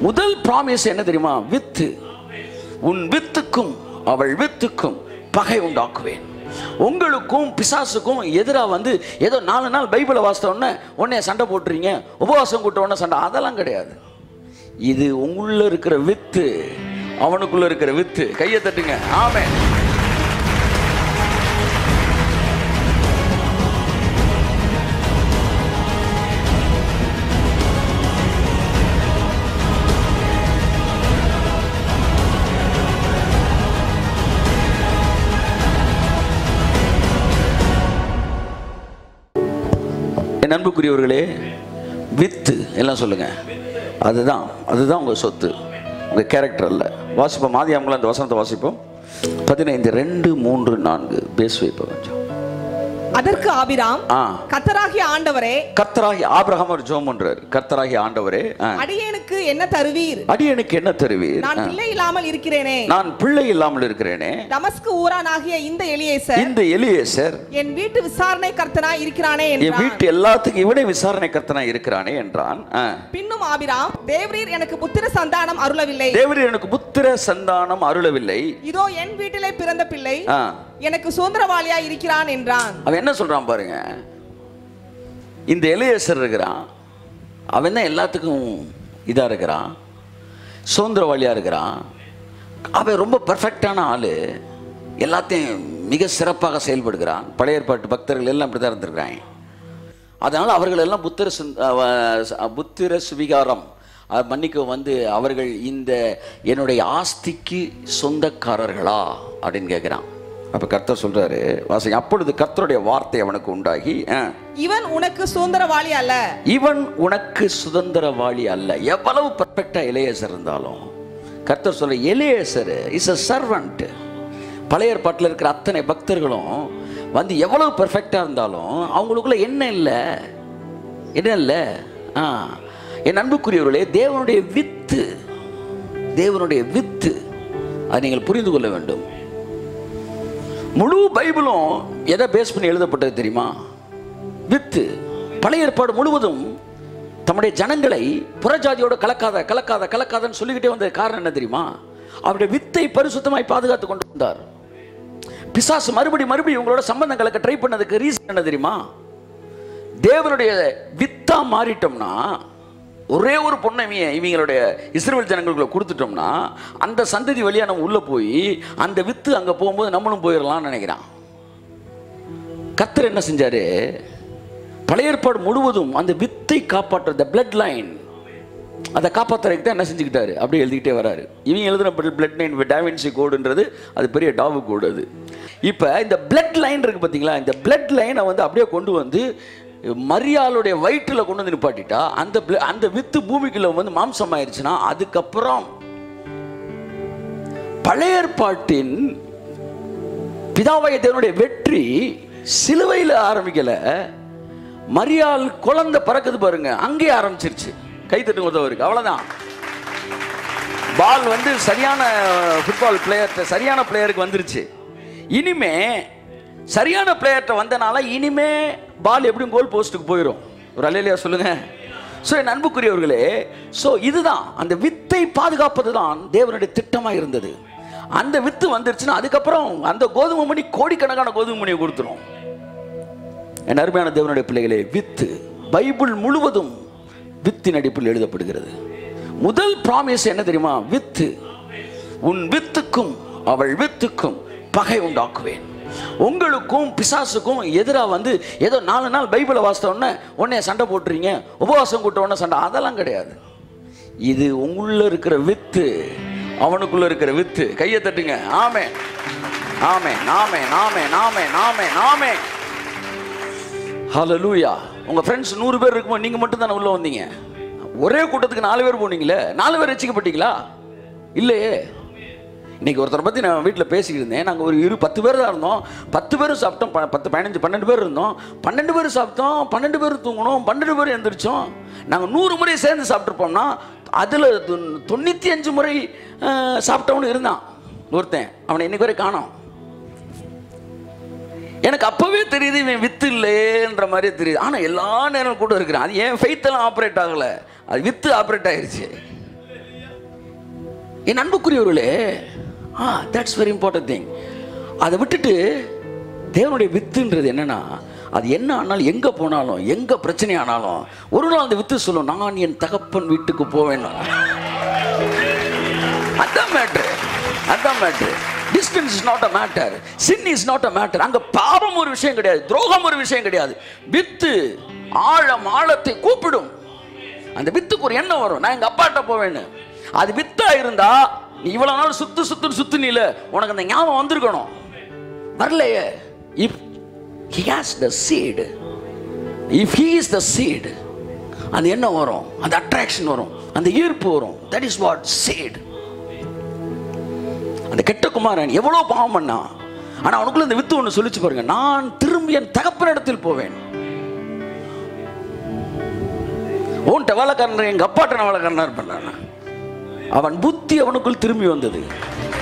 முதல் ப்ராமிஸ் என்ன தெரியுமா வித்து உன் வித்துக்கும் அவள் வித்துக்கும் பகை உண்டாக்குவேன் உங்களுக்கும் பிசாசுக்கும் எதிராக வந்து ஏதோ நாலு நாள் பைபிளை வாசித்த உடனே உடனே சண்டை போட்டுறீங்க உபவாசம் கூட்ட உடனே சண்டை அதெல்லாம் கிடையாது இது உங்களுள்ள இருக்கிற வித்து அவனுக்குள்ள இருக்கிற வித்து கையை தட்டுங்க ஆமென் என் அன்புக்குரியவர்களே வித்து எல்லாம் சொல்லுங்க அதுதான் அதுதான் உங்க சொத்து உங்க கேரக்டர் அல்ல வாசிப்போம் மாதியாமங்களும் அந்த வசனத்தை வாசிப்போம் பதினைந்து ரெண்டு மூன்று நான்கு பேஸ் வைப்போம் கொஞ்சம் அதற்கு ஆபிராம் ஆ கத்தராகிய ஆண்டவரே கர்த்தராகி ஆபிரகாம் ஒரு ஜோம் பண்றாரு கர்த்தராகி ஆண்டவரே ஆ. அடியேனுக்கு என்ன தருவீர் அடியனுக்கு என்ன தருவீர் நான் ஆ. பிள்ளை இல்லாமல் இருக்கிறேனே நான் பிள்ளை இல்லாமல் இருக்கிறேனே தமஸ்கு ஊரானாகிய இந்த எலியேசர் இந்த எலியேசர் என் வீட்டு விசாரணை கர்த்தனாய் இருக்கிறானே என் என்றான் வீட்டு எல்லாத்துக்கும் இவனே விசாரணை கர்த்தனா இருக்கிறானே என்றான் ஆ. பின்னும் ஆபிராம் தேவரீர் எனக்கு புத்திர சந்தானம் அருளவில்லை தேவரீர் எனக்கு புத்திர சந்தானம் அருளவில்லை இதோ என் வீட்டிலே பிறந்த பிள்ளை ஆ. எனக்கு சுதந்திரவாளியா இருக்கிறான் என்றான் அவன் என்ன சொல்றான் பாருங்க இந்த எலியேசர் இருக்கிறான் அவன் தான் எல்லாத்துக்கும் இதா இருக்கிறான் சுதந்திரவாளியா இருக்கிறான் அவன் ரொம்ப பெர்ஃபெக்டான ஆளு எல்லாத்தையும் மிக சிறப்பாக செயல்படுகிறான் பழைய ஏற்பாட்டு பக்தர்கள் எல்லாம் இப்படி தான் இருந்திருக்கிறாங்க அதனால் அவர்கள் எல்லாம் புத்திர சுந்- அஹ் புத்திர சுவிகாரம் அஹ் மன்னிக்க வந்து அவர்கள் இந்த என்னுடைய ஆஸ்திக்கு சொந்தக்காரர்களா அப்படின்னு கேட்குறான் அப்போ கர்த்தர் சொல்றாரு வாசிங்க அப்பொழுது கர்த்தருடைய வார்த்தை அவனுக்கு உண்டாகி அஹ், இவன் உனக்கு சுதந்திரவாளி அல்ல இவன் உனக்கு சுதந்திரவாளி அல்ல எவ்வளவு பர்ஃபெக்டா இளையசர் இருந்தாலும் கர்த்தர் சொல்ற இளையசர் இஸ் அ சர்வன்ட் பழைய ஏற்பாட்டில் இருக்கிற அத்தனை பக்தர்களும் வந்து எவ்வளவு பெர்ஃபெக்டா இருந்தாலும் அவங்களுக்குள்ள என்ன இல்லை என்ன இல்லை ஆ என் அன்புக்குரியவர்களே தேவனுடைய வித்து தேவனுடைய வித்து அதை நீங்கள் புரிந்து கொள்ள வேண்டும் முழு பைபிளும் எதை பேஸ் பண்ணி எழுதப்பட்டது தெரியுமா வித்து பழைய ஏற்பாடு முழுவதும் தம்முடைய ஜனங்களை புறஜாதியோட கலக்காத கலக்காத கலக்காதன்னு சொல்லிக்கிட்டே வந்த காரணம் என்ன தெரியுமா அவருடைய வித்தை பரிசுத்தமாய் பாதுகாத்து கொண்டு வந்தார் பிசாசு மறுபடி மறுபடியும் உங்களோட சம்பந்தம் கலக்க ட்ரை பண்ணதுக்கு ரீசன் என்ன தெரியுமா தேவனுடைய வித்தா மாறிட்டோம்னா ஒரே ஒரு பொண்ணை இவங்க இவங்களுடைய இஸ்ரேல் ஜனங்களுக்குள்ள கொடுத்துட்டோம்னா அந்த சந்ததி வழியா நம்ம உள்ள போய் அந்த வித்து அங்க போகும்போது நம்மளும் போயிடலாம்னு நினைக்கிறான் கர்த்தர் என்ன செஞ்சாரு பழைய ஏற்பாடு முழுவதும் அந்த வித்தை காப்பாற்ற the blood லைன் அதை காப்பாற்றுறதுக்கு தான் என்ன செஞ்சுக்கிட்டாரு அப்படியே எழுதிக்கிட்டே வராரு இவங்க எழுதுன பிளட் லைன் டாவின்சி கோடுன்றது அது பெரிய டாவு கோடு அது இப்போ இந்த பிளட் லைன் இருக்கு பார்த்தீங்களா இந்த பிளட் லைனை வந்து அப்படியே கொண்டு வந்து மரியாளுடைய வயிற்றில் கொண்டு வந்து நிப்பாட்டிட்டா அந்த blood- அந்த வித்து பூமிக்குள்ள வந்து மாம்சம் ஆயிடுச்சுன்னா அதுக்கப்புறம் பழைய ஏற்பாட்டின் பிதாவாய தேவனுடைய வெற்றி சிலுவையில் ஆரம்பிக்கல மரியாள் குழந்தை பறக்குது பாருங்க அங்கே ஆரம்பிச்சிருச்சு கை தட்டுங்க உதவருக்கு அவ்வளவுதான் பால் வந்து சரியான ஃபுட்பால் பிளேயர்கிட்ட சரியான பிளேயருக்கு வந்துருச்சு இனிமே சரியான பிளேயர்கிட்ட வந்தனால இனிமே பால் எப்படியும் கோல் போஸ்ட்டுக்கு போயிடும் ஒரு அலையிலையா சொல்லுங்க ஸோ என் அன்புக்குரியவர்களே ஸோ இதுதான் அந்த வித்தை பாதுகாப்பது தான் தேவனுடைய திட்டமாக இருந்தது அந்த வித்து வந்துருச்சுன்னா அதுக்கப்புறம் அந்த கோதுமை மணி கோடிக்கணக்கான கோதுமை மணியை கொடுத்துரும் என் அருமையான தேவனுடைய பிள்ளைகளே வித்து பைபிள் முழுவதும் வித்தின் அடிப்பில் எழுதப்படுகிறது முதல் ப்ராமிஸ் என்ன தெரியுமா வித்து உன் வித்துக்கும் அவள் வித்துக்கும் பகை உண்டாக்குவேன் உங்களுக்கும் பிசாசுக்கும் எதிராக வந்து ஏதோ நாலு நாள் பைபிளை வாசித்த உடனே உடனே சண்டை போட்டுறீங்க உபவாசம் கூட்ட உடனே சண்டை அதெல்லாம் கிடையாது இது உங்களுள்ள இருக்கிற வித்து அவனுக்குள்ள இருக்கிற வித்து கையை தட்டுங்க ஆமே ஆமே நாமே நாமே நாமே நாமே நாமே ஹalleluya உங்க ஃப்ரெண்ட்ஸ் நூறு பேர் இருக்கும்போது நீங்க மட்டும் தானே உள்ள வந்தீங்க ஒரே கூட்டத்துக்கு நாலு பேர் போனீங்களே நாலு பேர் ரசிக்கப்பட்டீங்களா இல்லையே இன்னைக்கு ஒருத்தரை பற்றி நான் வீட்டில் பேசிக்கிட்டு இருந்தேன் நாங்கள் ஒரு இரு பத்து பேர் தான் இருந்தோம் பத்து பேரும் சாப்பிட்டோம் ப- பத்து பதினஞ்சு பன்னெண்டு பேர் இருந்தோம் பன்னெண்டு பேர் சாப்பிட்டோம் பன்னெண்டு பேர் தூங்கணும் பன்னெண்டு பேர் எந்திரிச்சோம் நாங்கள் நூறு முறை சேர்ந்து சாப்பிட்ருப்போம்னா அதில் தொண்ணூற்றி அஞ்சு முறை அஹ், சாப்பிட்டவனு இருந்தான் ஒருத்தன் அவனை இன்னைக்கு வரை காணோம் எனக்கு அப்பவே தெரியுது இவன் வித்து இல்லைன்ற மாதிரி தெரியுது ஆனா எல்லா நேரம் கூட இருக்கிறான் அது ஏன் ஃபெய்த் எல்லாம் ஆப்ரேட் ஆகல அது வித்து ஆப்ரேட் ஆயிருச்சு என் அன்புக்குரியவர்களே ஆ தட்ஸ் வெரி இம்பார்ட்டன்ட் திங் அதை விட்டுட்டு தேவனுடைய வித்துன்றது என்னன்னா அது என்ன ஆனாலும் எங்கே போனாலும் எங்கே பிரச்சனை ஆனாலும் ஒரு நாள் அந்த வித்து சொல்லும் நான் என் தகப்பன் வீட்டுக்கு போவேன் அதான் மேட்ரு அதான் matter distance is not a matter sin is not a matter அங்க பாவம் ஒரு விஷயம் கிடையாது துரோகம் ஒரு விஷயம் கிடையாது வித்து ஆழம் ஆழத்தை கூப்பிடும் அந்த வித்துக்கு ஒரு எண்ணம் வரும் நான் எங்க அப்பாட்ட போவேன்னு அது வித்தா இருந்தா நீ இவ்வளவு நாள் சுத்து சுத்து சுத்து நீல உனக்கு அந்த ஞாபகம் வந்திருக்கணும் வரலையே if he has the seed if he is the seed அந்த எண்ணம் வரும் அந்த அட்ராக்ஷன் வரும் அந்த ஈர்ப்பு வரும் தட் இஸ் வாட் சீடு அந்த கெட்ட குமாரன் எவ்வளவு பாவம் பண்ணான் ஆனா அவனுக்குள்ள இந்த வித்து ஒன்று சொல்லிச்சு பாருங்க நான் திரும்பி என் தகப்பனிடத்தில் போவேன் உன்கிட்ட வேலைக்காரன் எங்க அப்பாட்ட நான் வேலைக்காரனா இருப்பேன் நான். அவன் புத்தி அவனுக்குள் திரும்பி வந்தது